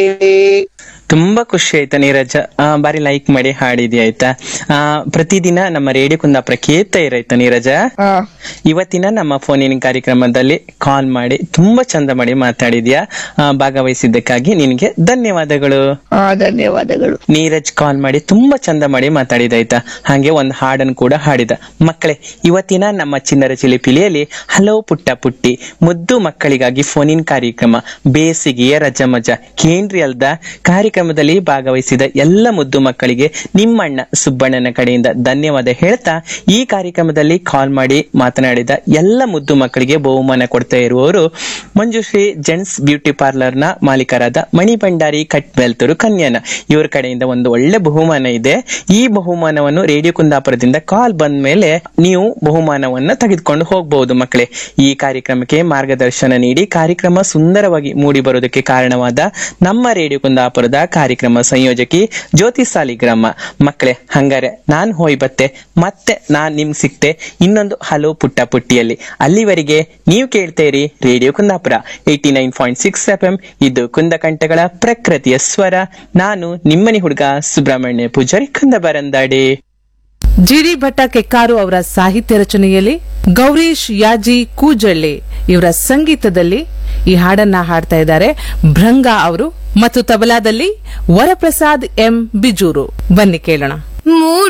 ತುಂಬಾ ಖುಷಿ ಆಯ್ತಾ ನೀರಜ ಆ, ಬಾರಿ ಲೈಕ್ ಮಾಡಿ ಹಾಡಿದಿ ಆಯ್ತಾ ಆ, ಪ್ರತಿದಿನ ನಮ್ಮ ರೇಡಿಯೋ ಕುಂದಾಪುರ ಕೇಳ್ತಾ ಇರಾಯ್ತಾ ನೀರಜ ಹಾ ಇವತ್ತಿನ ನಮ್ಮ ಫೋನಿನ ಕಾರ್ಯಕ್ರಮದಲ್ಲಿ ಕಾಲ್ ಮಾಡಿ ತುಂಬಾ ಚಂದ ಮಾಡಿ ಮಾತಾಡಿದ್ಯಾ ಆ, ಭಾಗವಹಿಸಿದ್ದಕ್ಕಾಗಿ ನಿನಗೆ ಧನ್ಯವಾದಗಳು ಹಾ ಧನ್ಯವಾದಗಳು ನೀರಜ್ ಕಾಲ್ ಮಾಡಿ ತುಂಬಾ ಚಂದ ಮಾಡಿ ಮಾತಾಡಿದಾಯ್ತಾ ಹಾಗೆ ಒಂದು ಹಾಡನ್ನು ಕೂಡ ಹಾಡಿದ ಮಕ್ಕಳೇ ಇವತ್ತಿನ ನಮ್ಮ ಚಿನ್ನರ ಚಿಲಿಪಿಲಿಯಲ್ಲಿ ಹಲವು ಪುಟ್ಟ ಪುಟ್ಟಿ ಮುದ್ದು ಮಕ್ಕಳಿಗಾಗಿ ಫೋನಿನ್ ಕಾರ್ಯಕ್ರಮ ಬೇಸಿಗೆಯ ರಜಮಜ ಕೇಂದ್ರಿ ಅಲ್ದ ಕಾರ್ಯಕ್ರಮದಲ್ಲಿ ಭಾಗವಹಿಸಿದ ಎಲ್ಲ ಮುದ್ದು ಮಕ್ಕಳಿಗೆ ನಿಮ್ಮಣ್ಣ ಸುಬ್ಬಣ್ಣನ ಕಡೆಯಿಂದ ಧನ್ಯವಾದ ಹೇಳ್ತಾ ಈ ಕಾರ್ಯಕ್ರಮದಲ್ಲಿ ಕಾಲ್ ಮಾಡಿ ಮಾತನಾಡಿದ ಎಲ್ಲ ಮುದ್ದು ಮಕ್ಕಳಿಗೆ ಬಹುಮಾನ ಕೊಡ್ತಾ ಇರುವವರು ಮಂಜುಶ್ರೀ ಜೆಂಟ್ಸ್ ಬ್ಯೂಟಿ ಪಾರ್ಲರ್ ನ ಮಾಲೀಕರಾದ ಮಣಿ ಭಂಡಾರಿ ಕಟ್ ಬೆಲ್ತೂರು ಕನ್ಯಾನ ಇವರ ಕಡೆಯಿಂದ ಒಂದು ಒಳ್ಳೆ ಬಹುಮಾನ ಇದೆ ಈ ಬಹುಮಾನವನ್ನು ರೇಡಿಯೋ ಕುಂದಾಪುರದಿಂದ ಕಾಲ್ ಬಂದ ಮೇಲೆ ನೀವು ಬಹುಮಾನವನ್ನು ತೆಗೆದುಕೊಂಡು ಹೋಗಬಹುದು ಮಕ್ಕಳೇ ಈ ಕಾರ್ಯಕ್ರಮಕ್ಕೆ ಮಾರ್ಗದರ್ಶನ ನೀಡಿ ಕಾರ್ಯಕ್ರಮ ಸುಂದರವಾಗಿ ಮೂಡಿ ಬರೋದಕ್ಕೆ ಕಾರಣವಾದ ನಮ್ಮ ರೇಡಿಯೋ ಕುಂದಾಪುರದ ಕಾರ್ಯಕ್ರಮ ಸಂಯೋಜಕಿ ಜ್ಯೋತಿ ಸಾಲಿಗ್ರಾಮ ಮಕ್ಕಳೇ ಹಂಗಾರೆ ನಾನ್ ಹೋಯ್ ಬತ್ತೆ ಮತ್ತೆ ನಾನ್ ನಿಮ್ಗೆ ಸಿಕ್ತೆ ಇನ್ನೊಂದು ಹಲೋ ಪುಟ್ಟ ಪುಟ್ಟಿಯಲ್ಲಿ ಅಲ್ಲಿವರೆಗೆ ನೀವು ಕೇಳ್ತೇರಿ radio Kundapura eighty nine point six F M ಇದು ಕುಂದಕಂಠಗಳ ಪ್ರಕೃತಿಯ ಸ್ವರ ನಾನು ನಿಮ್ಮನಿ ಹುಡುಗ ಸುಬ್ರಹ್ಮಣ್ಯ ಪೂಜಾರಿ ಕುಂದಬರಂದಾಡಿ ಜಿಡಿ ಭಟ್ಟ ಕೆಕ್ಕಾರು ಅವರ ಸಾಹಿತ್ಯ ರಚನೆಯಲ್ಲಿ ಗೌರೀಶ್ ಯಾಜಿ ಕೂಜಳ್ಳಿ ಇವರ ಸಂಗೀತದಲ್ಲಿ ಈ ಹಾಡನ್ನ ಹಾಡ್ತಾ ಇದ್ದಾರೆ ಭೃಂಗ ಅವರು ಮತ್ತು ತಬಲಾದಲ್ಲಿ ವರಪ್ರಸಾದ್ ಎಂ ಬಿಜೂರು ಬನ್ನಿ ಕೇಳೋಣ ಮೂರು